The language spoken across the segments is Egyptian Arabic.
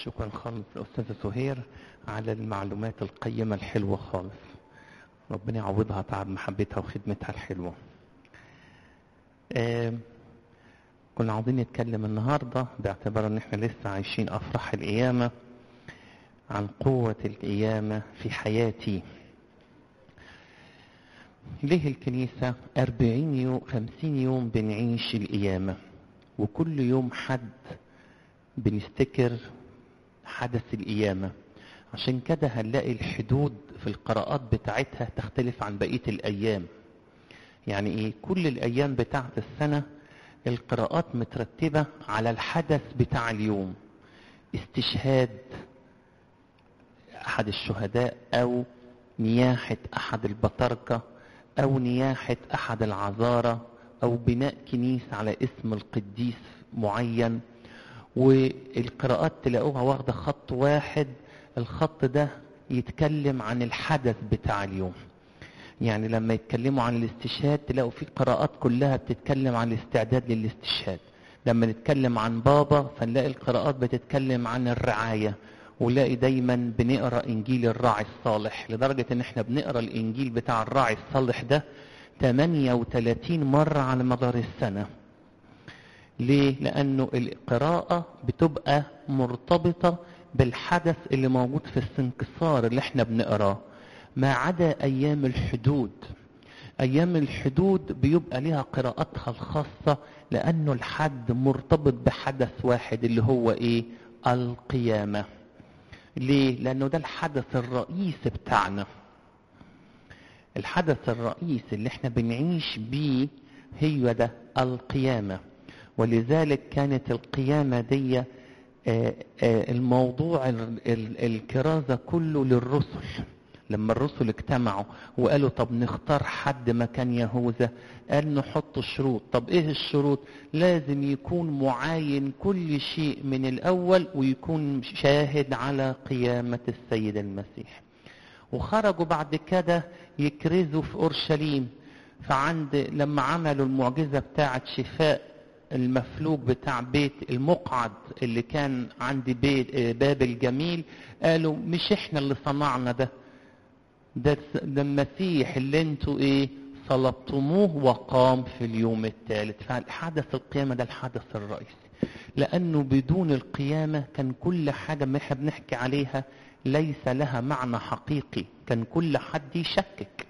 شكرا خالص الأستاذة سهير على المعلومات القيمة الحلوة خالص ربنا يعوضها تعب محبتها وخدمتها الحلوة آه كنا عاوزين نتكلم النهاردة باعتبار ان احنا لسه عايشين افراح القيامة عن قوة القيامة في حياتي ليه الكنيسة أربعين يوم خمسين يوم بنعيش القيامة وكل يوم حد بنفتكر حدث القيامة عشان كده هنلاقي الحدود في القراءات بتاعتها تختلف عن بقية الأيام يعني إيه كل الأيام بتاعت السنة القراءات مترتبة على الحدث بتاع اليوم استشهاد أحد الشهداء أو نياحة أحد البطاركة أو نياحة أحد العذارى أو بناء كنيسة على اسم القديس معين والقراءات تلاقوها واخدة خط واحد الخط ده يتكلم عن الحدث بتاع اليوم يعني لما يتكلموا عن الاستشهاد تلاقوا في قراءات كلها بتتكلم عن الاستعداد للاستشهاد لما نتكلم عن بابا فنلاقي القراءات بتتكلم عن الرعاية ونلاقي دايما بنقرا انجيل الراعي الصالح لدرجة ان احنا بنقرا الانجيل بتاع الراعي الصالح ده 38 مرة على مدار السنة ليه؟ لأنه القراءة بتبقى مرتبطة بالحدث اللي موجود في السنكسار اللي احنا بنقراه ما عدا أيام الحدود أيام الحدود بيبقى لها قراءتها الخاصة لأنه الحد مرتبط بحدث واحد اللي هو إيه؟ القيامة ليه؟ لأنه ده الحدث الرئيسي بتاعنا الحدث الرئيسي اللي احنا بنعيش بيه هي ده القيامة ولذلك كانت القيامة دي الموضوع الكرازة كله للرسل لما الرسل اجتمعوا وقالوا طب نختار حد مكان يهوذا قال نحط شروط طب ايه الشروط لازم يكون معاين كل شيء من الاول ويكون شاهد على قيامة السيد المسيح وخرجوا بعد كده يكرزوا في اورشليم فعند لما عملوا المعجزة بتاعة شفاء المفلوج بتاع بيت المقعد اللي كان عند بيت باب الجميل قالوا مش احنا اللي صنعنا ده ده, ده المسيح اللي انتوا ايه صلبتموه وقام في اليوم الثالث فحدث القيامة ده الحدث الرئيسي لأنه بدون القيامة كان كل حاجة ما احنا بنحكي عليها ليس لها معنى حقيقي كان كل حد يشكك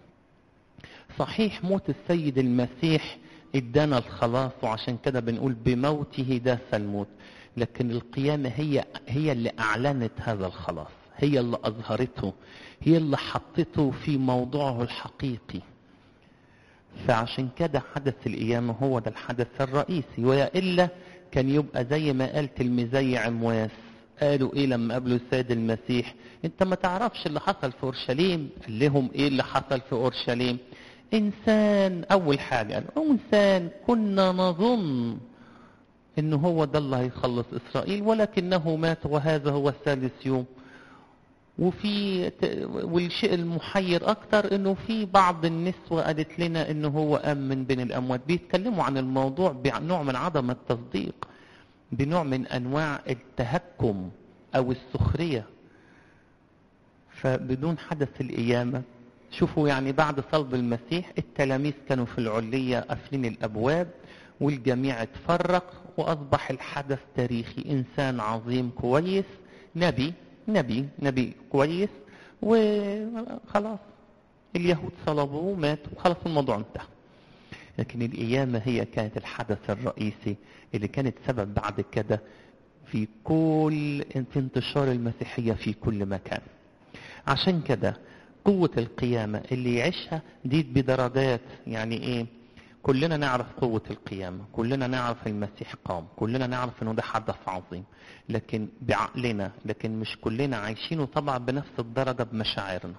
صحيح موت السيد المسيح ادانا الخلاص وعشان كده بنقول بموته داس الموت لكن القيامة هي هي اللي أعلنت هذا الخلاص هي اللي أظهرته هي اللي حطته في موضوعه الحقيقي فعشان كده حدث القيامة هو ده الحدث الرئيسي وإلا كان يبقى زي ما قال تلميذي عمواس قالوا ايه لما قابلوا السيد المسيح انت ما تعرفش اللي حصل في اورشليم قال لهم ايه اللي حصل في اورشليم انسان اول حاجة قال انسان كنا نظن ان هو ده اللي هيخلص اسرائيل ولكنه مات وهذا هو الثالث يوم وفي والشيء المحير اكتر انه في بعض النسوة قالت لنا انه هو قام من بين الاموات بيتكلموا عن الموضوع بنوع من عدم التصديق بنوع من انواع التهكم او السخرية فبدون حدث القيامة شوفوا يعني بعد صلب المسيح التلاميذ كانوا في العلية قافلين الابواب والجميع اتفرق واصبح الحدث تاريخي انسان عظيم كويس نبي نبي نبي كويس وخلاص اليهود صلبوه ومات وخلاص الموضوع انتهى لكن القيامة هي كانت الحدث الرئيسي اللي كانت سبب بعد كده في كل في انتشار المسيحية في كل مكان عشان كده قوة القيامة اللي يعيشها دي بدرجات يعني ايه كلنا نعرف قوة القيامة كلنا نعرف المسيح قام كلنا نعرف انه ده حدث عظيم لكن بعقلنا لكن مش كلنا عايشينه طبعا بنفس الدرجة بمشاعرنا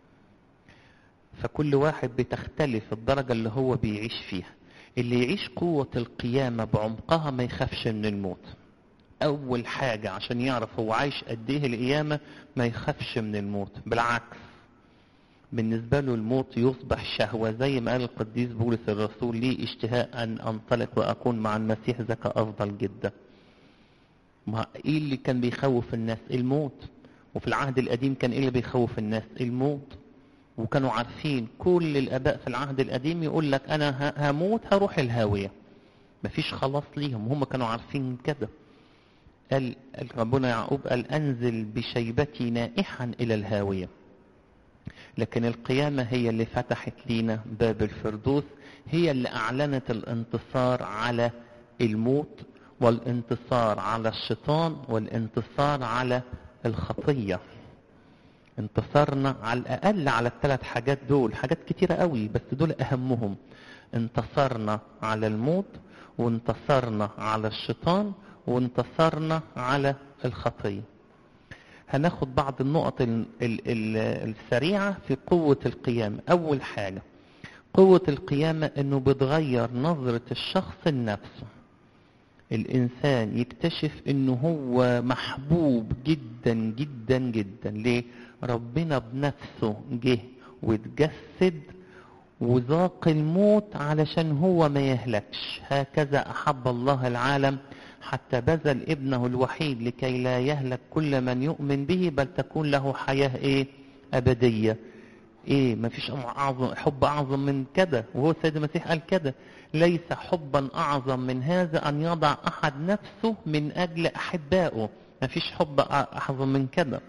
فكل واحد بتختلف الدرجة اللي هو بيعيش فيها اللي يعيش قوة القيامة بعمقها ما يخافش من الموت أول حاجة عشان يعرف هو عايش قد إيه القيامة ما يخافش من الموت بالعكس بالنسبة له الموت يصبح شهوة زي ما قال القديس بولس الرسول لي اشتهاء أن أنطلق وأكون مع المسيح ذاك أفضل جدا ما ايه اللي كان بيخوف الناس الموت وفي العهد القديم كان ايه اللي بيخوف الناس الموت وكانوا عارفين كل الاباء في العهد القديم يقول لك انا هموت هروح الهاويه مفيش خلاص ليهم هم كانوا عارفين كده قال ربنا يعقوب قال انزل بشيبتي نائحا الى الهاويه لكن القيامة هي اللي فتحت لينا باب الفردوس هي اللي أعلنت الانتصار على الموت والانتصار على الشيطان والانتصار على الخطية انتصرنا على الأقل على الثلاث حاجات دول حاجات كتيرة قوي بس دول أهمهم انتصرنا على الموت وانتصرنا على الشيطان وانتصرنا على الخطيه هناخد بعض النقط ال ال ال السريعة في قوة القيامة أول حاجة قوة القيامة أنه بتغير نظرة الشخص لنفسه الإنسان يكتشف أنه هو محبوب جدا جدا جدا ليه؟ ربنا بنفسه جه واتجسد وذاق الموت علشان هو ما يهلكش هكذا أحب الله العالم حتى بذل ابنه الوحيد لكي لا يهلك كل من يؤمن به بل تكون له حياة ايه أبدية ايه ما فيش أعظم حب أعظم من كده وهو السيد المسيح قال كده ليس حبا أعظم من هذا أن يضع أحد نفسه من أجل أحبائه ما فيش حب أعظم من كده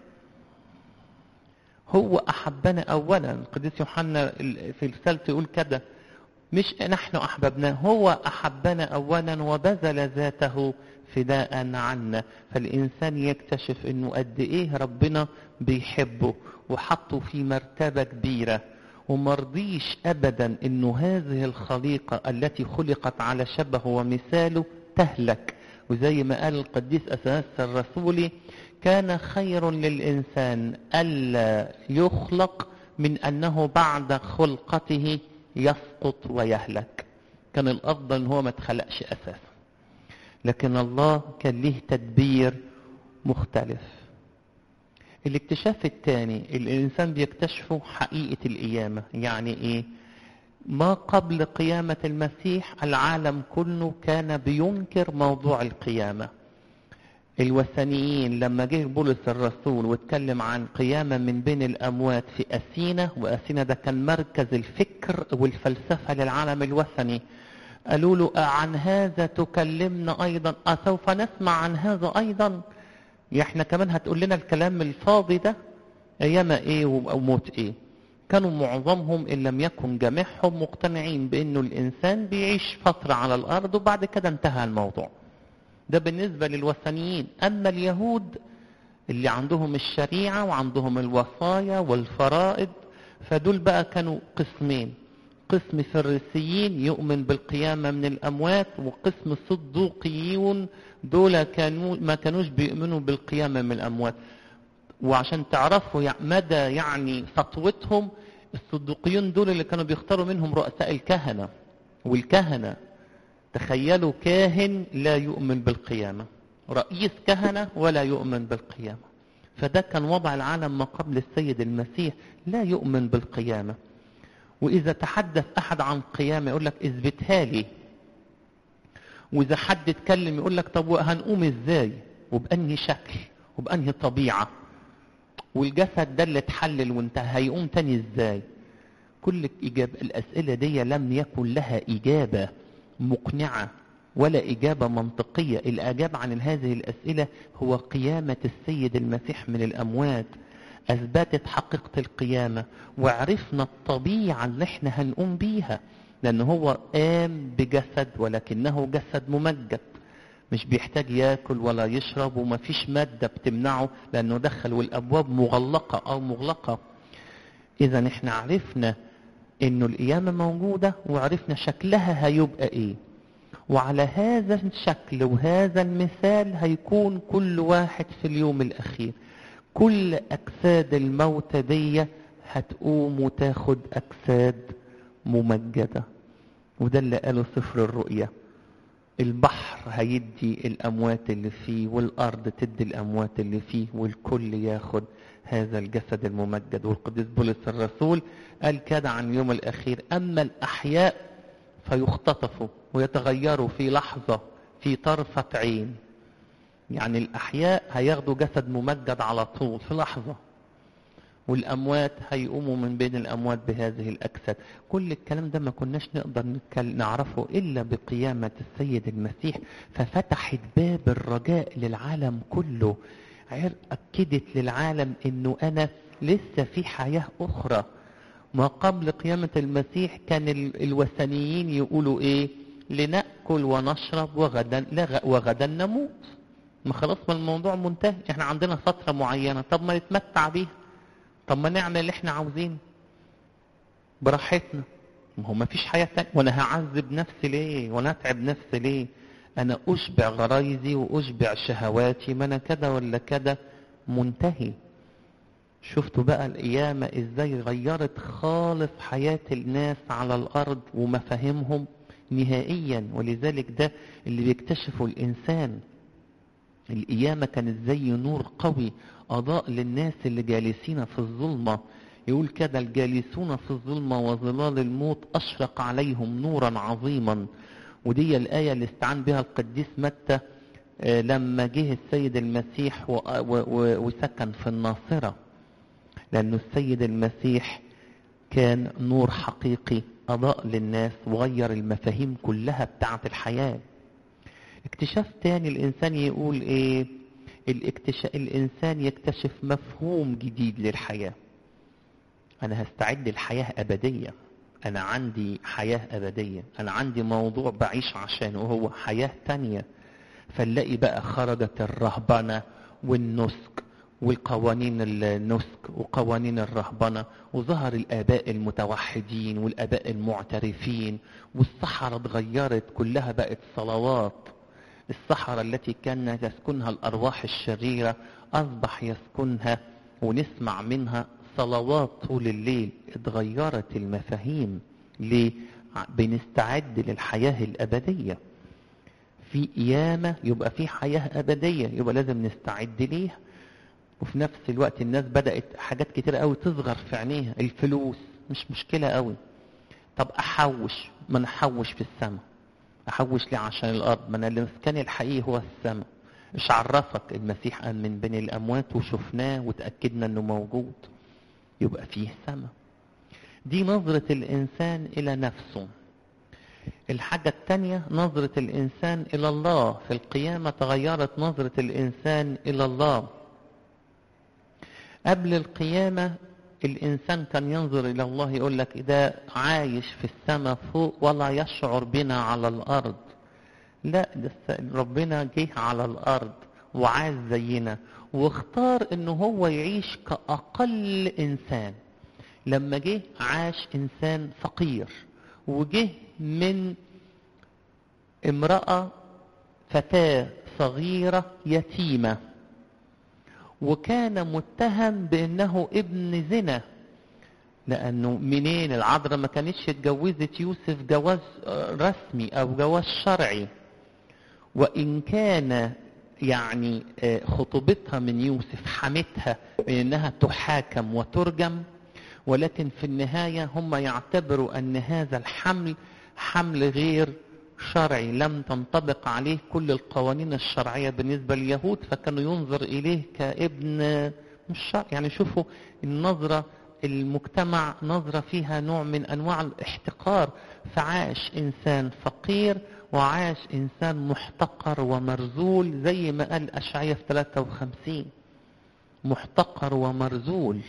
هو أحبنا أولا القديس يوحنا في رسالته يقول كده مش نحن أحببناه هو أحبنا أولا وبذل ذاته فداء عنا فالإنسان يكتشف أنه قد إيه ربنا بيحبه وحطه في مرتبة كبيرة ومرضيش أبدا أنه هذه الخليقة التي خلقت على شبه ومثاله تهلك وزي ما قال القديس أساس الرسولي كان خير للإنسان ألا يخلق من أنه بعد خلقته يسقط ويهلك كان الافضل ان هو ما اتخلقش اساسا لكن الله كان له تدبير مختلف الاكتشاف الثاني الانسان بيكتشفه حقيقه القيامه يعني ايه ما قبل قيامه المسيح العالم كله كان بينكر موضوع القيامه الوثنيين لما جه بولس الرسول واتكلم عن قيامة من بين الأموات في أثينا وأثينا ده كان مركز الفكر والفلسفة للعالم الوثني قالوا له عن هذا تكلمنا أيضا أسوف نسمع عن هذا أيضا احنا كمان هتقول لنا الكلام الفاضي ده أيام إيه وموت إيه كانوا معظمهم إن لم يكن جميعهم مقتنعين بأنه الإنسان بيعيش فترة على الأرض وبعد كده انتهى الموضوع ده بالنسبة للوثنيين أما اليهود اللي عندهم الشريعة وعندهم الوصايا والفرائض فدول بقى كانوا قسمين قسم فريسيين يؤمن بالقيامة من الأموات وقسم صدوقيون دول كانوا ما كانوش بيؤمنوا بالقيامة من الأموات وعشان تعرفوا مدى يعني سطوتهم الصدوقيون دول اللي كانوا بيختاروا منهم رؤساء الكهنة والكهنة تخيلوا كاهن لا يؤمن بالقيامة رئيس كهنة ولا يؤمن بالقيامة فده كان وضع العالم ما قبل السيد المسيح لا يؤمن بالقيامة وإذا تحدث أحد عن قيامة يقول لك اثبتها لي وإذا حد اتكلم يقول لك طب هنقوم إزاي وبأنهي شكل وبأنهي طبيعة والجسد ده اللي اتحلل وانتهى هيقوم تاني إزاي كل إجابة الأسئلة دي لم يكن لها إجابة مقنعة ولا إجابة منطقية الإجابة عن هذه الأسئلة هو قيامة السيد المسيح من الأموات أثبتت حقيقة القيامة وعرفنا الطبيعة اللي احنا هنقوم بيها لأن هو قام بجسد ولكنه جسد ممجد مش بيحتاج ياكل ولا يشرب وما فيش مادة بتمنعه لأنه دخل والأبواب مغلقة أو مغلقة إذا احنا عرفنا انه القيامة موجودة وعرفنا شكلها هيبقى ايه وعلى هذا الشكل وهذا المثال هيكون كل واحد في اليوم الاخير كل اجساد الموت دي هتقوم وتاخد اجساد ممجدة وده اللي قاله سفر الرؤيا البحر هيدي الاموات اللي فيه والارض تدي الاموات اللي فيه والكل ياخد هذا الجسد الممجد والقديس بولس الرسول قال كده عن اليوم الأخير أما الأحياء فيختطفوا ويتغيروا في لحظة في طرفة عين يعني الأحياء هياخدوا جسد ممجد على طول في لحظة والأموات هيقوموا من بين الأموات بهذه الأجساد كل الكلام ده ما كناش نقدر نعرفه إلا بقيامة السيد المسيح ففتحت باب الرجاء للعالم كله أكدت للعالم أنه أنا لسه في حياة أخرى ما قبل قيامة المسيح كان الوثنيين يقولوا إيه لنأكل ونشرب وغدا, وغدا نموت ما خلاص ما الموضوع منتهي احنا عندنا فترة معينة طب ما نتمتع بيها طب ما نعمل اللي احنا عاوزينه براحتنا ما هو ما فيش حياة تانية وانا هعذب نفسي ليه وانا اتعب نفسي ليه انا اشبع غرايزي واشبع شهواتي ما انا كده ولا كده منتهي شفتوا بقى القيامة ازاي غيرت خالص حياة الناس على الارض ومفاهيمهم نهائيا ولذلك ده اللي بيكتشفه الانسان القيامة كانت زي نور قوي أضاء للناس اللي جالسين في الظلمة يقول كده الجالسون في الظلمة وظلال الموت أشرق عليهم نورا عظيما ودي الآية اللي استعان بها القديس متى لما جه السيد المسيح وسكن في الناصرة لأنه السيد المسيح كان نور حقيقي أضاء للناس وغير المفاهيم كلها بتاعة الحياة اكتشاف تاني الإنسان يقول إيه الاكتشاف الإنسان يكتشف مفهوم جديد للحياة أنا هستعد للحياة أبدية أنا عندي حياة أبدية أنا عندي موضوع بعيش عشانه وهو حياة تانية فنلاقي بقى خرجت الرهبنة والنسك والقوانين النسك وقوانين الرهبنة وظهر الآباء المتوحدين والآباء المعترفين والصحراء اتغيرت كلها بقت صلوات الصحراء التي كان يسكنها الأرواح الشريرة أصبح يسكنها ونسمع منها صلوات طول الليل اتغيرت المفاهيم ليه بنستعد للحياة الأبدية في قيامة يبقى في حياة أبدية يبقى لازم نستعد ليها وفي نفس الوقت الناس بدأت حاجات كتير قوي تصغر في عينيها الفلوس مش مشكلة قوي طب أحوش ما نحوش في السماء أحوش ليه عشان الأرض ما أنا المسكن الحقيقي هو السماء مش عرفك المسيح قام من بين الأموات وشفناه وتأكدنا أنه موجود يبقى فيه سماء دي نظرة الإنسان إلى نفسه الحاجة الثانية نظرة الإنسان إلى الله في القيامة تغيرت نظرة الإنسان إلى الله قبل القيامة الإنسان كان ينظر إلى الله يقول لك ده عايش في السماء فوق ولا يشعر بنا على الأرض لا ده ربنا جه على الأرض وعاش زينا واختار انه هو يعيش كأقل إنسان لما جه عاش إنسان فقير وجه من امرأة فتاة صغيرة يتيمة وكان متهم بانه ابن زنا لانه منين العذراء ما كانتش اتجوزت يوسف جواز رسمي او جواز شرعي وان كان يعني خطوبتها من يوسف حمتها انها تحاكم وترجم ولكن في النهايه هم يعتبروا ان هذا الحمل حمل غير شرعي لم تنطبق عليه كل القوانين الشرعية بالنسبة لليهود فكانوا ينظر إليه كابن مش شرعي يعني شوفوا النظرة المجتمع نظرة فيها نوع من أنواع الاحتقار فعاش إنسان فقير وعاش إنسان محتقر ومرزول زي ما قال أشعية في 53 محتقر ومرزول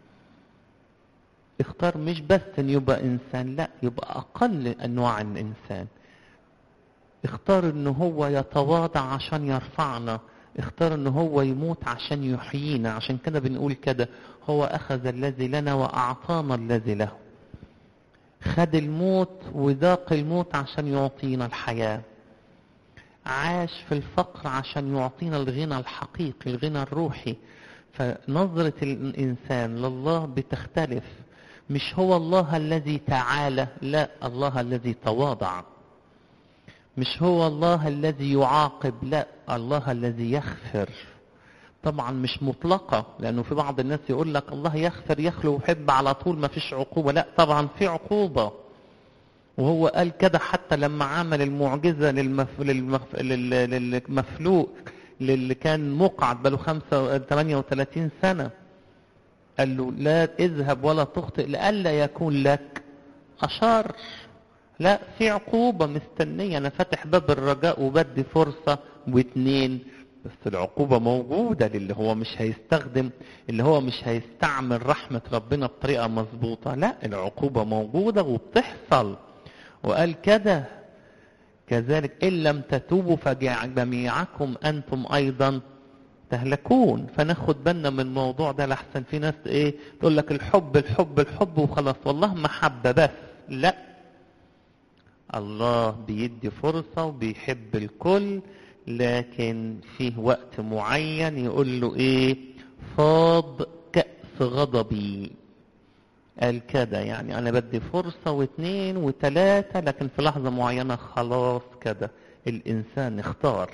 اختار مش بس ان يبقى انسان لا يبقى اقل انواع الانسان اختار ان هو يتواضع عشان يرفعنا اختار ان هو يموت عشان يحيينا عشان كده بنقول كده هو اخذ الذي لنا واعطانا الذي له خد الموت وذاق الموت عشان يعطينا الحياة عاش في الفقر عشان يعطينا الغنى الحقيقي الغنى الروحي فنظرة الإنسان لله بتختلف مش هو الله الذي تعالى لا الله الذي تواضع مش هو الله الذي يعاقب لا الله الذي يغفر طبعا مش مطلقة لأنه في بعض الناس يقول لك الله يغفر يخلو ويحب على طول ما فيش عقوبة لا طبعا في عقوبة وهو قال كده حتى لما عمل المعجزة للمف... للمف... للمفلوق للي كان مقعد بقاله 38 سنة قال له لا اذهب ولا تخطئ لئلا يكون لك أشر لا في عقوبة مستنية أنا فاتح باب الرجاء وبدي فرصة واتنين بس العقوبة موجودة للي هو مش هيستخدم اللي هو مش هيستعمل رحمة ربنا بطريقة مظبوطة لا العقوبة موجودة وبتحصل وقال كده كذلك إن لم تتوبوا فجميعكم أنتم أيضا تهلكون فناخد بالنا من الموضوع ده لحسن في ناس ايه تقول لك الحب الحب الحب وخلاص والله محبة بس لا الله بيدي فرصة وبيحب الكل لكن فيه وقت معين يقول له ايه فاض كأس غضبي قال كده يعني انا بدي فرصة واثنين وثلاثة لكن في لحظة معينة خلاص كده الانسان اختار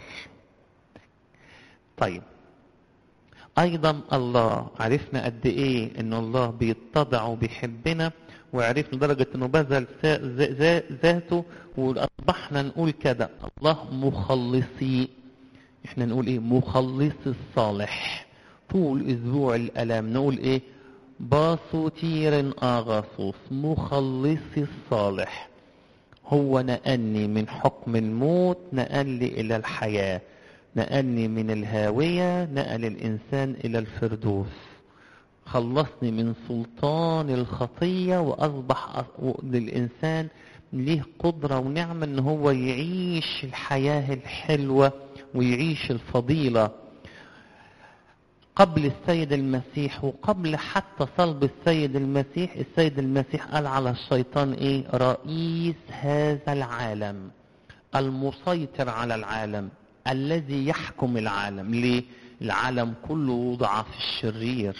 طيب ايضا الله عرفنا قد ايه ان الله بيتضع وبيحبنا وعرفنا لدرجة انه بذل ذاته واصبحنا نقول كده الله مخلصي احنا نقول ايه مخلص الصالح طول اسبوع الالام نقول ايه باصوتير اغاصوص مخلصي الصالح هو نقلني من حكم الموت نقلني الى الحياة نقلني من الهاوية نقل الانسان الى الفردوس خلصني من سلطان الخطية وأصبح للإنسان ليه قدرة ونعمة إن هو يعيش الحياة الحلوة ويعيش الفضيلة قبل السيد المسيح وقبل حتى صلب السيد المسيح السيد المسيح قال على الشيطان ايه رئيس هذا العالم المسيطر على العالم الذي يحكم العالم ليه العالم كله وضع في الشرير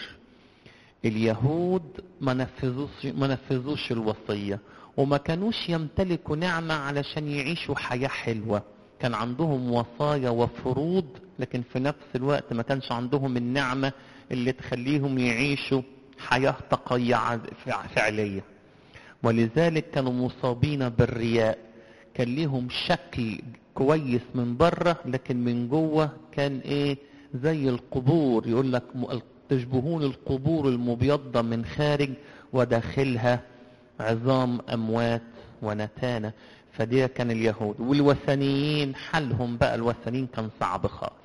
اليهود ما نفذوش ما نفذوش الوصيه وما كانوش يمتلكوا نعمه علشان يعيشوا حياه حلوه كان عندهم وصايا وفروض لكن في نفس الوقت ما كانش عندهم النعمه اللي تخليهم يعيشوا حياه تقيع فعليه ولذلك كانوا مصابين بالرياء كان ليهم شكل كويس من بره لكن من جوه كان ايه زي القبور يقول لك تشبهون القبور المبيضة من خارج وداخلها عظام أموات ونتانة فدي كان اليهود والوثنيين حلهم بقى الوثنيين كان صعب خالص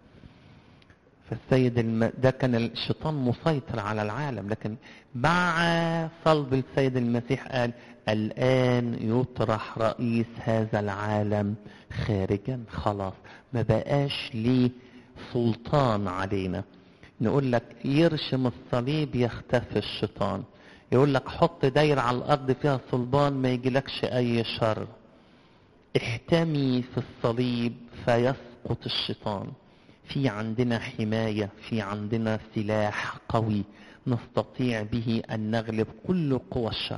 فالسيد الم... ده كان الشيطان مسيطر على العالم لكن مع صلب السيد المسيح قال الآن يطرح رئيس هذا العالم خارجا خلاص ما بقاش ليه سلطان علينا نقول لك يرشم الصليب يختفي الشيطان يقول لك حط دايرة على الأرض فيها صلبان ما يجيلكش أي شر احتمي في الصليب فيسقط الشيطان في عندنا حماية في عندنا سلاح قوي نستطيع به أن نغلب كل قوى الشر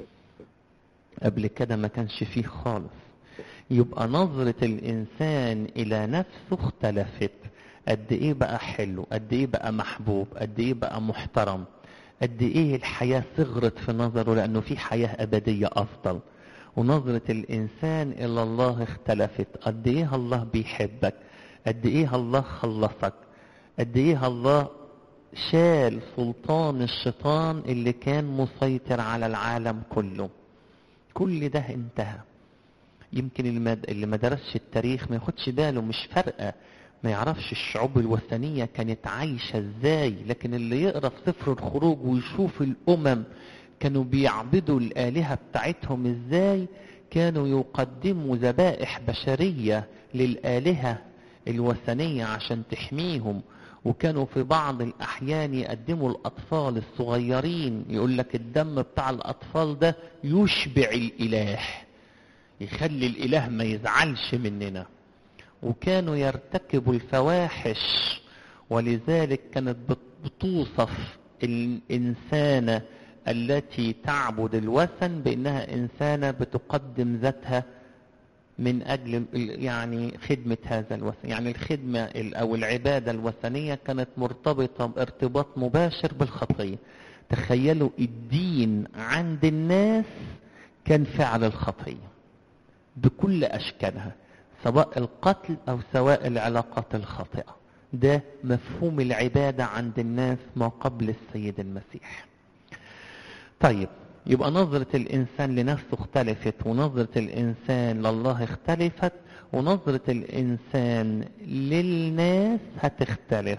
قبل كده ما كانش فيه خالص يبقى نظرة الإنسان إلى نفسه اختلفت قد ايه بقى حلو قد ايه بقى محبوب قد ايه بقى محترم قد ايه الحياة صغرت في نظره لانه في حياة ابدية افضل ونظرة الانسان الى الله اختلفت قد ايه الله بيحبك قد ايه الله خلصك قد ايه الله شال سلطان الشيطان اللي كان مسيطر على العالم كله كل ده انتهى يمكن اللي ما درسش التاريخ ما ياخدش باله مش فارقه ما يعرفش الشعوب الوثنية كانت عايشة ازاي لكن اللي يقرأ في سفر الخروج ويشوف الأمم كانوا بيعبدوا الآلهة بتاعتهم ازاي كانوا يقدموا ذبائح بشرية للآلهة الوثنية عشان تحميهم وكانوا في بعض الأحيان يقدموا الأطفال الصغيرين يقول لك الدم بتاع الأطفال ده يشبع الإله يخلي الإله ما يزعلش مننا وكانوا يرتكبوا الفواحش ولذلك كانت بتوصف الإنسانة التي تعبد الوثن بأنها إنسانة بتقدم ذاتها من أجل يعني خدمة هذا الوثن يعني الخدمة أو العبادة الوثنية كانت مرتبطة ارتباط مباشر بالخطية تخيلوا الدين عند الناس كان فعل الخطية بكل أشكالها سواء القتل او سواء العلاقات الخاطئة ده مفهوم العبادة عند الناس ما قبل السيد المسيح طيب يبقى نظرة الإنسان لنفسه اختلفت ونظرة الإنسان لله اختلفت ونظرة الإنسان للناس هتختلف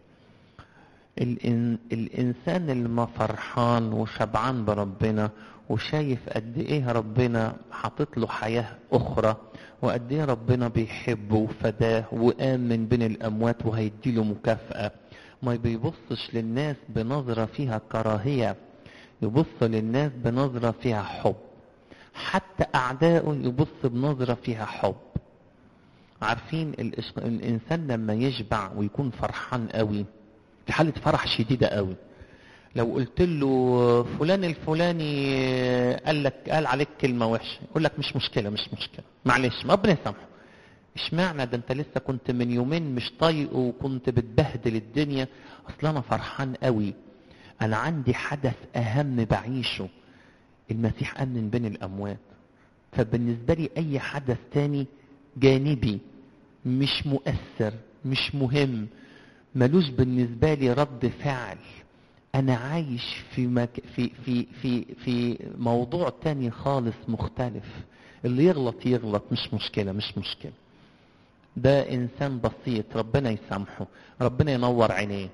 الإن الإنسان اللي ما فرحان وشبعان بربنا وشايف قد إيه ربنا حاطط له حياة أخرى وقد إيه ربنا بيحبه وفداه وآمن بين الأموات وهيديله مكافأة ما بيبصش للناس بنظرة فيها كراهية يبص للناس بنظرة فيها حب حتى أعدائه يبص بنظرة فيها حب عارفين الإنسان لما يشبع ويكون فرحان قوي في حالة فرح شديدة قوي لو قلت له فلان الفلاني قال لك قال عليك كلمة وحشة يقول لك مش مشكلة مش مشكلة معلش ما ربنا يسامحه اشمعنى ده انت لسه كنت من يومين مش طايقه وكنت بتبهدل الدنيا اصل انا فرحان قوي انا عندي حدث اهم بعيشه المسيح امن بين الاموات فبالنسبة لي اي حدث تاني جانبي مش مؤثر مش مهم ملوش بالنسبة لي رد فعل انا عايش في مك... في في في في موضوع تاني خالص مختلف اللي يغلط يغلط مش مشكلة مش مشكلة ده انسان بسيط ربنا يسامحه ربنا ينور عينيه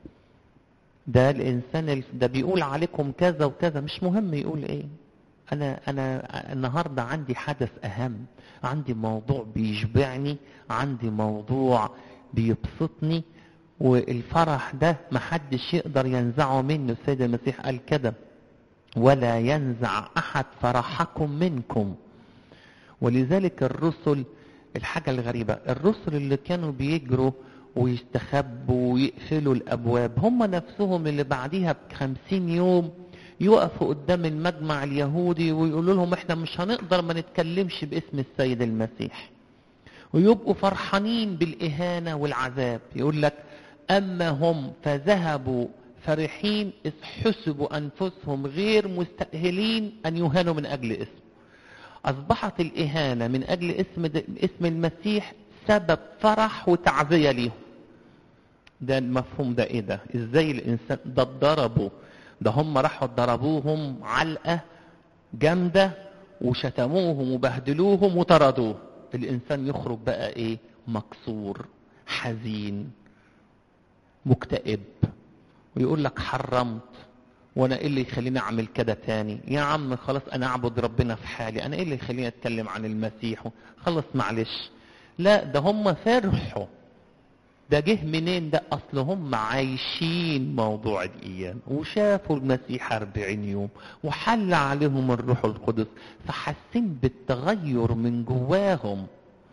ده الانسان ده بيقول عليكم كذا وكذا مش مهم يقول ايه انا انا النهارده عندي حدث اهم عندي موضوع بيشبعني عندي موضوع بيبسطني والفرح ده محدش يقدر ينزعه منه السيد المسيح قال كده ولا ينزع احد فرحكم منكم ولذلك الرسل الحاجة الغريبة الرسل اللي كانوا بيجروا ويستخبوا ويقفلوا الابواب هم نفسهم اللي بعديها بخمسين يوم يقفوا قدام المجمع اليهودي ويقولوا لهم احنا مش هنقدر ما نتكلمش باسم السيد المسيح ويبقوا فرحانين بالاهانة والعذاب يقول لك اما هم فذهبوا فرحين اذ حسبوا انفسهم غير مستأهلين ان يهانوا من اجل اسم اصبحت الاهانة من اجل اسم, اسم المسيح سبب فرح وتعزية ليهم ده المفهوم ده ايه ده ازاي الانسان ده اتضربوا ده هم راحوا ضربوهم علقة جامدة وشتموهم وبهدلوهم وطردوه الانسان يخرج بقى ايه مكسور حزين مكتئب ويقول لك حرمت وانا ايه اللي يخليني اعمل كده تاني يا عم خلاص انا اعبد ربنا في حالي انا ايه اللي يخليني اتكلم عن المسيح خلص معلش لا ده هم فرحوا ده جه منين ده اصل هم عايشين موضوع الايام وشافوا المسيح أربعين يوم وحل عليهم الروح القدس فحاسين بالتغير من جواهم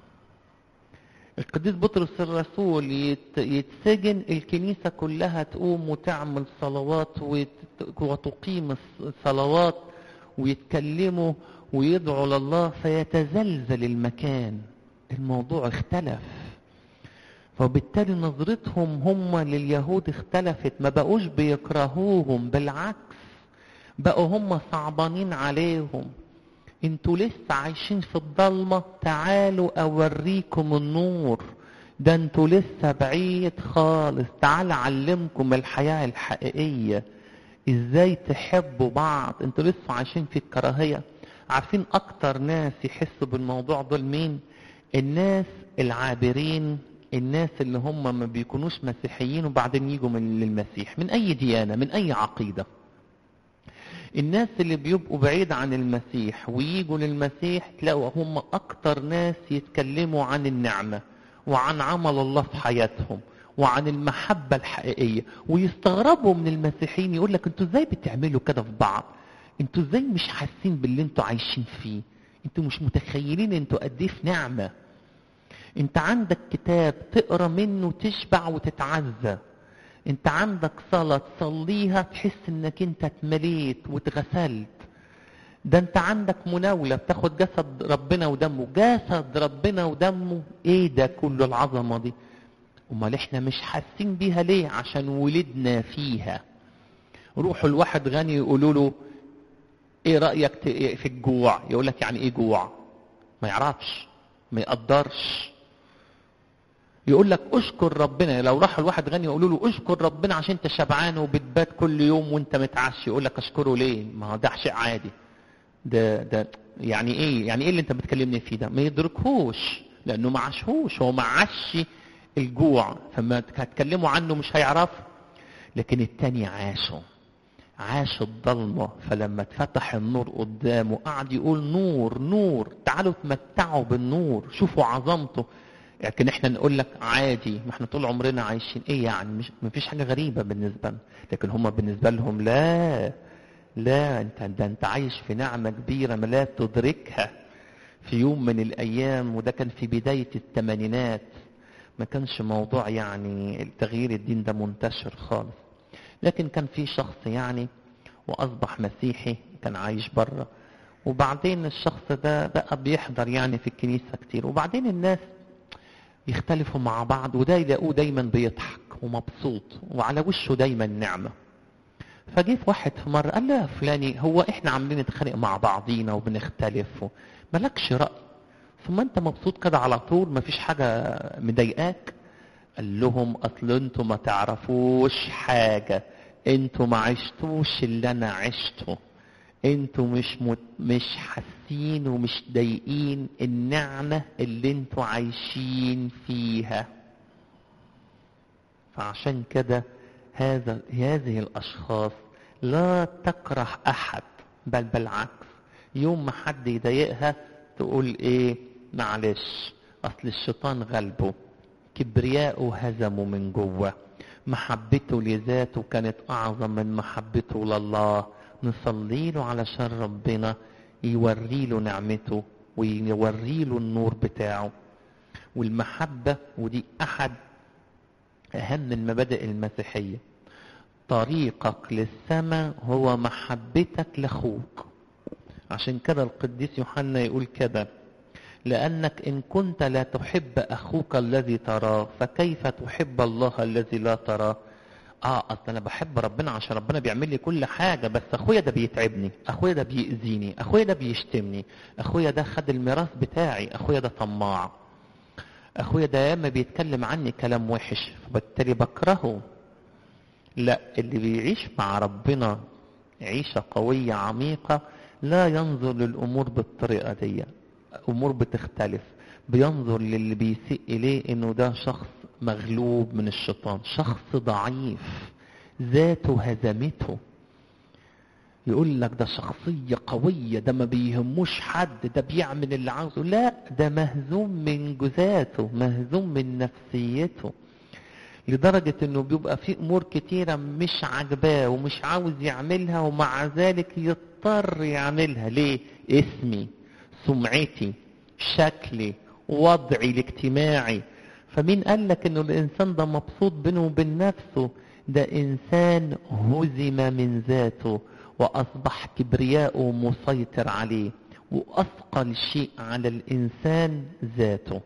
القديس بطرس الرسول يت... يتسجن الكنيسة كلها تقوم وتعمل صلوات وت... وتقيم الصلوات ويتكلموا ويدعوا لله فيتزلزل المكان الموضوع اختلف فبالتالي نظرتهم هم لليهود اختلفت ما بقوش بيكرهوهم بالعكس بقوا هم صعبانين عليهم انتوا لسه عايشين في الضلمة تعالوا اوريكم النور ده انتوا لسه بعيد خالص تعال اعلمكم الحياة الحقيقية ازاي تحبوا بعض انتوا لسه عايشين في الكراهية عارفين اكتر ناس يحسوا بالموضوع دول مين الناس العابرين الناس اللي هم ما بيكونوش مسيحيين وبعدين يجوا من للمسيح من اي ديانة من اي عقيدة الناس اللي بيبقوا بعيد عن المسيح ويجوا للمسيح تلاقوا هم اكتر ناس يتكلموا عن النعمة وعن عمل الله في حياتهم وعن المحبة الحقيقية ويستغربوا من المسيحيين يقول لك انتوا ازاي بتعملوا كده في بعض انتوا ازاي مش حاسين باللي انتوا عايشين فيه انتوا مش متخيلين انتوا قد ايه في نعمة انت عندك كتاب تقرا منه تشبع وتتعزى انت عندك صلاة تصليها تحس انك انت اتمليت واتغسلت ده انت عندك مناولة بتاخد جسد ربنا ودمه جسد ربنا ودمه ايه ده كل العظمة دي امال احنا مش حاسين بيها ليه عشان ولدنا فيها روحوا الواحد غني يقولوا له ايه رأيك في الجوع يقول لك يعني ايه جوع ما يعرفش ما يقدرش يقول لك اشكر ربنا لو راح الواحد غني يقولوا له اشكر ربنا عشان انت شبعان وبتبات كل يوم وانت متعشي يقول لك اشكره ليه ما هو ده شيء عادي ده ده يعني ايه يعني ايه اللي انت بتكلمني فيه ده ما يدركهوش لانه ما عاشهوش هو ما عاش الجوع فما هتكلموا عنه مش هيعرف لكن التاني عاشه عاش الضلمة فلما اتفتح النور قدامه قعد يقول نور نور تعالوا تمتعوا بالنور شوفوا عظمته لكن احنا نقول لك عادي ما احنا طول عمرنا عايشين ايه يعني مش ما فيش حاجه غريبه بالنسبه لنا لكن هم بالنسبه لهم لا لا انت ده انت عايش في نعمه كبيره ما لا تدركها في يوم من الايام وده كان في بدايه الثمانينات ما كانش موضوع يعني تغيير الدين ده منتشر خالص لكن كان في شخص يعني واصبح مسيحي كان عايش بره وبعدين الشخص ده بقى بيحضر يعني في الكنيسه كتير وبعدين الناس يختلفوا مع بعض وده يلاقوه دايما بيضحك ومبسوط وعلى وشه دايما نعمة فجه في واحد في مرة قال له يا فلاني هو احنا عاملين نتخانق مع بعضينا وبنختلف مالكش رأي ثم انت مبسوط كده على طول مفيش حاجة مضايقاك قال لهم اصل انتوا ما تعرفوش حاجة انتوا ما عشتوش اللي انا عشته انتوا مش مت... مش حاسين ومش ضايقين النعمة اللي انتوا عايشين فيها فعشان كده هذا هذه الاشخاص لا تكره احد بل بالعكس يوم ما حد يضايقها تقول ايه معلش اصل الشيطان غلبه كبرياءه هزمه من جوه محبته لذاته كانت اعظم من محبته لله نصلي له علشان ربنا يوري له نعمته ويوري له النور بتاعه والمحبة ودي أحد أهم المبادئ المسيحية طريقك للسماء هو محبتك لأخوك عشان كده القديس يوحنا يقول كده لأنك إن كنت لا تحب أخوك الذي تراه فكيف تحب الله الذي لا تراه اه اصل انا بحب ربنا عشان ربنا بيعمل لي كل حاجه بس اخويا ده بيتعبني اخويا ده بيأذيني اخويا ده بيشتمني اخويا ده خد الميراث بتاعي اخويا ده طماع اخويا ده ياما بيتكلم عني كلام وحش فبالتالي بكرهه لا اللي بيعيش مع ربنا عيشه قويه عميقه لا ينظر للامور بالطريقه دي امور بتختلف بينظر للي بيسيء اليه انه ده شخص مغلوب من الشيطان شخص ضعيف ذاته هزمته يقول لك ده شخصية قوية ده ما بيهموش حد ده بيعمل اللي عاوزه لا ده مهزوم من جذاته مهزوم من نفسيته لدرجة انه بيبقى في امور كتيرة مش عاجباه ومش عاوز يعملها ومع ذلك يضطر يعملها ليه اسمي سمعتي شكلي وضعي الاجتماعي فمين قال لك انه الانسان ده مبسوط بينه وبين نفسه ده انسان هزم من ذاته واصبح كبرياءه مسيطر عليه واثقل شيء على الانسان ذاته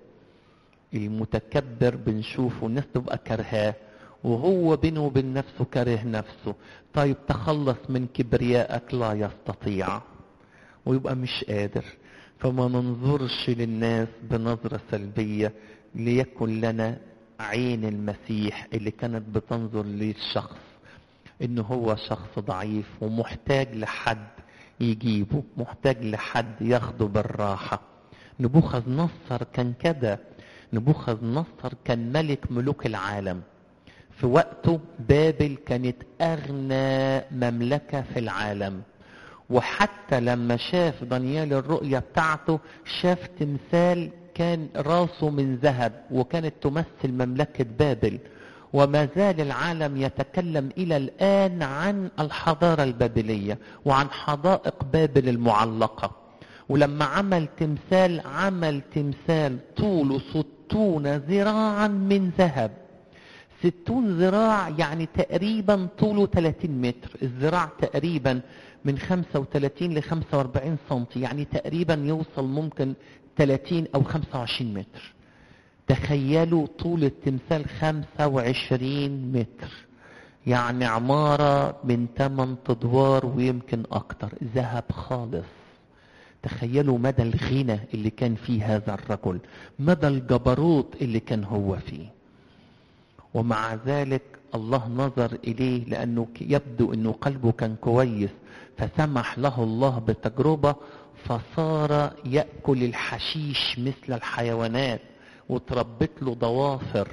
المتكبر بنشوفه الناس تبقى كرهاه وهو بينه وبين نفسه كاره نفسه طيب تخلص من كبريائك لا يستطيع ويبقى مش قادر فما ننظرش للناس بنظرة سلبية ليكن لنا عين المسيح اللي كانت بتنظر للشخص ان هو شخص ضعيف ومحتاج لحد يجيبه محتاج لحد ياخده بالراحة نبوخذ نصر كان كده نبوخذ نصر كان ملك ملوك العالم في وقته بابل كانت اغنى مملكة في العالم وحتى لما شاف دانيال الرؤية بتاعته شاف تمثال كان راسه من ذهب وكانت تمثل مملكة بابل وما زال العالم يتكلم إلى الآن عن الحضارة البابلية وعن حدائق بابل المعلقة ولما عمل تمثال عمل تمثال طوله ستون ذراعا من ذهب ستون ذراع يعني تقريبا طوله 30 متر الذراع تقريبا من 35 ل 45 سنتي يعني تقريبا يوصل ممكن 30 او 25 متر تخيلوا طول التمثال 25 متر يعني عمارة من 8 ادوار ويمكن اكتر ذهب خالص تخيلوا مدى الغنى اللي كان فيه هذا الرجل مدى الجبروت اللي كان هو فيه ومع ذلك الله نظر إليه لأنه يبدو أنه قلبه كان كويس فسمح له الله بتجربة فصار يأكل الحشيش مثل الحيوانات وتربت له ضوافر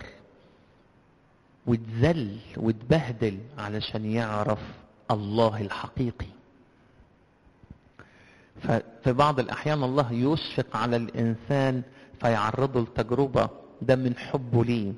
واتذل واتبهدل علشان يعرف الله الحقيقي ففي بعض الأحيان الله يشفق على الإنسان فيعرضه لتجربة ده من حبه ليه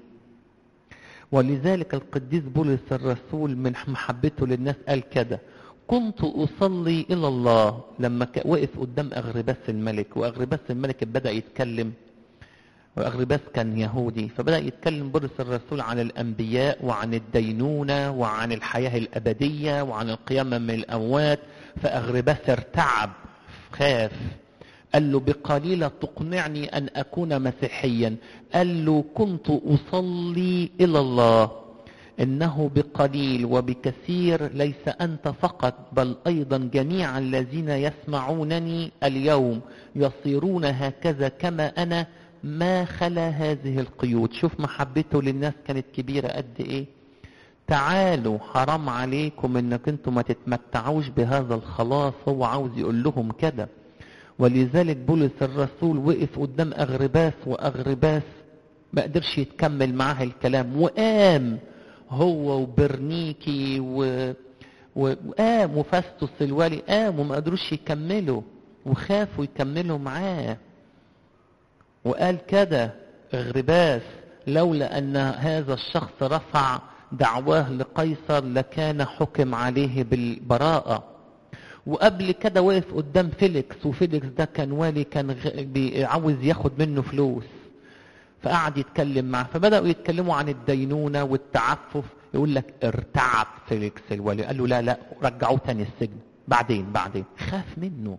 ولذلك القديس بولس الرسول من محبته للناس قال كده كنت أصلي إلى الله لما وقف قدام أغرباس الملك وأغرباس الملك بدأ يتكلم وأغرباس كان يهودي فبدأ يتكلم بولس الرسول عن الأنبياء وعن الدينونة وعن الحياة الأبدية وعن القيامة من الأموات فأغرباس ارتعب خاف قال له بقليلة تقنعني أن أكون مسيحيا قال له كنت أصلي إلى الله إنه بقليل وبكثير ليس أنت فقط بل أيضا جميع الذين يسمعونني اليوم يصيرون هكذا كما أنا ما خلا هذه القيود شوف محبته للناس كانت كبيرة قد إيه تعالوا حرام عليكم انك انتم ما تتمتعوش بهذا الخلاص هو عاوز يقول لهم كده ولذلك بولس الرسول وقف قدام اغرباس واغرباس ما قدرش يتكمل معاه الكلام وقام هو وبرنيكي و... وقام وفاستوس الوالي قام وما قدروش يكملوا وخافوا يكملوا معاه وقال كده اغرباس لولا ان هذا الشخص رفع دعواه لقيصر لكان حكم عليه بالبراءة وقبل كده وقف قدام فيليكس وفيليكس ده كان والي كان عاوز ياخد منه فلوس فقعد يتكلم معه فبدأوا يتكلموا عن الدينونة والتعفف يقول لك ارتعب فيليكس الوالي قال له لا لا رجعوه تاني السجن بعدين بعدين خاف منه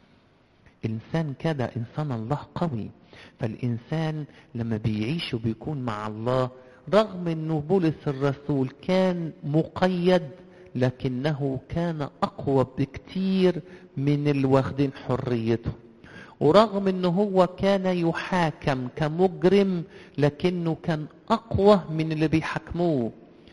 إنسان كده إنسان الله قوي فالإنسان لما بيعيش وبيكون مع الله رغم انه بولس الرسول كان مقيد لكنه كان اقوى بكتير من الواخدين حريته ورغم انه هو كان يحاكم كمجرم لكنه كان اقوى من اللي بيحاكموه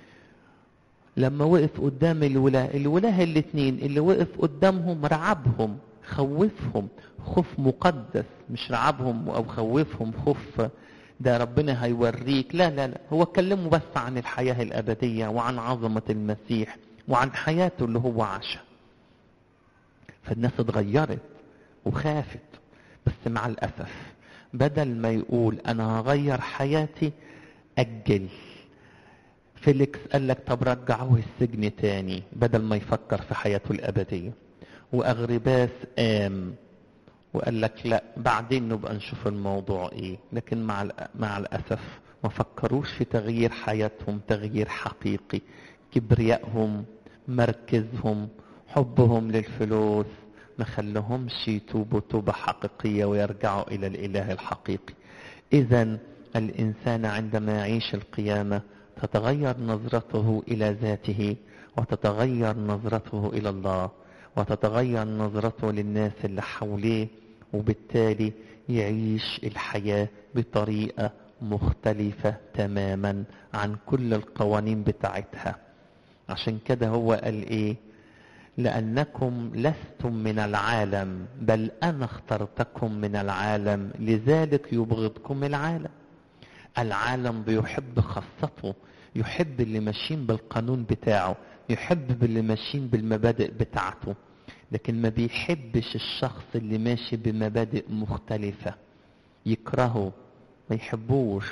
لما وقف قدام الولاة الولاة الاثنين اللي وقف قدامهم رعبهم خوفهم خوف مقدس مش رعبهم او خوفهم خوف ده ربنا هيوريك لا لا لا هو كلمه بس عن الحياة الأبدية وعن عظمة المسيح وعن حياته اللي هو عاشها فالناس اتغيرت وخافت بس مع الأسف بدل ما يقول أنا هغير حياتي أجل فيليكس قال لك طب رجعوه السجن تاني بدل ما يفكر في حياته الأبدية وأغرباس قام وقال لك لا بعدين نبقى نشوف الموضوع ايه لكن مع مع الاسف ما فكروش في تغيير حياتهم تغيير حقيقي كبريائهم مركزهم حبهم للفلوس ما خلهمش يتوبوا توبة حقيقية ويرجعوا إلى الإله الحقيقي إذا الإنسان عندما يعيش القيامة تتغير نظرته إلى ذاته وتتغير نظرته إلى الله وتتغير نظرته للناس اللي حواليه وبالتالي يعيش الحياة بطريقة مختلفة تماما عن كل القوانين بتاعتها عشان كده هو قال ايه لأنكم لستم من العالم بل أنا اخترتكم من العالم لذلك يبغضكم العالم العالم بيحب خاصته يحب اللي ماشيين بالقانون بتاعه يحب اللي ماشيين بالمبادئ بتاعته لكن ما بيحبش الشخص اللي ماشي بمبادئ مختلفة يكرهه ما يحبوش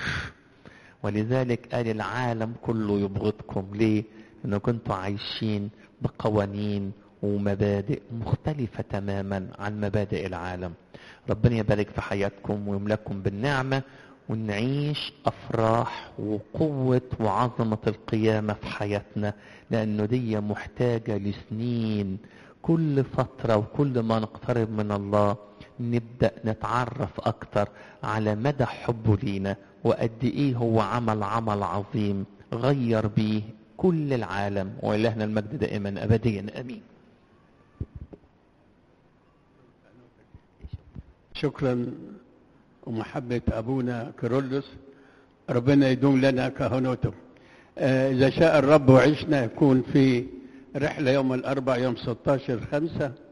ولذلك قال العالم كله يبغضكم ليه انه كنتوا عايشين بقوانين ومبادئ مختلفة تماما عن مبادئ العالم ربنا يبارك في حياتكم ويملككم بالنعمة ونعيش أفراح وقوة وعظمة القيامة في حياتنا لأنه دي محتاجة لسنين كل فترة وكل ما نقترب من الله نبدأ نتعرف أكتر على مدى حبه لينا وقد إيه هو عمل عمل عظيم غير بيه كل العالم وإلهنا المجد دائما أبديا أمين شكرا ومحبة أبونا كيرلس ربنا يدوم لنا كهنوته آه، إذا شاء الرب وعشنا يكون في رحلة يوم الأربع يوم 16 خمسة